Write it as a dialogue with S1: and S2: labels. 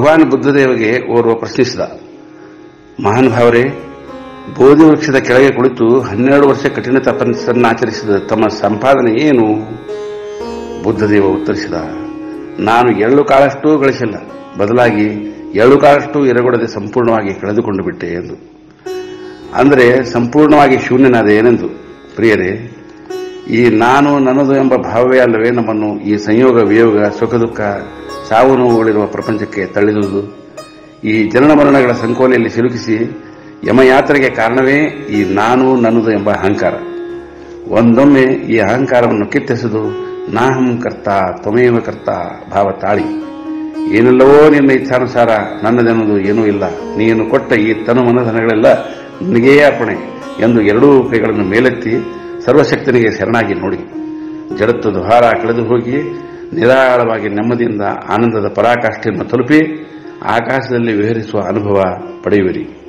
S1: ಭಗವಾನ್ ಬುದ್ಧದೇವಗೆ ಓರ್ವ ಪ್ರಶ್ನಿಸಿದ ಮಹಾನುಭಾವರೇ ಬೋಧಿ ವೃಕ್ಷದ ಕೆಳಗೆ ಕುಳಿತು ಹನ್ನೆರಡು ವರ್ಷ ಕಠಿಣ ತಪಸ್ಸನ್ನು ಆಚರಿಸಿದ ತಮ್ಮ ಸಂಪಾದನೆ ಏನು ಬುದ್ಧದೇವ ಉತ್ತರಿಸಿದ ನಾನು ಎಳ್ಳು ಕಾಳಷ್ಟೂ ಗಳಿಸಿಲ್ಲ ಬದಲಾಗಿ ಎಳ್ಳು ಕಾಳಷ್ಟು ಎರಗೊಡದೆ ಸಂಪೂರ್ಣವಾಗಿ ಕಳೆದುಕೊಂಡು ಬಿಟ್ಟೆ ಎಂದು ಅಂದರೆ ಸಂಪೂರ್ಣವಾಗಿ ಶೂನ್ಯನಾದ ಏನೆಂದು ಪ್ರಿಯರೇ ಈ ನಾನು ನನ್ನದು ಎಂಬ ಭಾವವೇ ಅಲ್ಲವೇ ನಮ್ಮನ್ನು ಈ ಸಂಯೋಗ ವಿಯೋಗ ಸುಖ ದುಃಖ ಸಾವು ನೋವುಗಳಿರುವ ಪ್ರಪಂಚಕ್ಕೆ ತಳ್ಳಿದುದು ಈ ಜನನ ಮರಣಗಳ ಸಂಕೋಲೆಯಲ್ಲಿ ಸಿಲುಕಿಸಿ ಯಮಯಾತ್ರೆಗೆ ಕಾರಣವೇ ಈ ನಾನು ನನ್ನದು ಎಂಬ ಅಹಂಕಾರ ಒಂದೊಮ್ಮೆ ಈ ಅಹಂಕಾರವನ್ನು ಕಿತ್ತೆಸೆದು ನಾಹಂ ಕರ್ತ ತ್ವಮೇವ ಕರ್ತ ಭಾವ ತಾಳಿ ಏನೆಲ್ಲವೋ ನಿನ್ನ ಇಚ್ಛಾನುಸಾರ ನನ್ನದೆನ್ನುವುದು ಏನೂ ಇಲ್ಲ ನೀನು ಕೊಟ್ಟ ಈ ತನು ಮನಧನಗಳೆಲ್ಲ ನಿನಗೇ ಅರ್ಪಣೆ ಎಂದು ಎರಡೂ ಕೈಗಳನ್ನು ಮೇಲೆತ್ತಿ ಸರ್ವಶಕ್ತನಿಗೆ ಶರಣಾಗಿ ನೋಡಿ ಜಡತ್ವದ ಭಾರ ಕಳೆದು ಹೋಗಿ ನಿರಾಳವಾಗಿ ನೆಮ್ಮದಿಯಿಂದ ಆನಂದದ ಪರಾಕಾಷ್ಠೆಯನ್ನು ತಲುಪಿ ಆಕಾಶದಲ್ಲಿ ವಿಹರಿಸುವ ಅನುಭವ ಪಡೆಯುವಿರಿ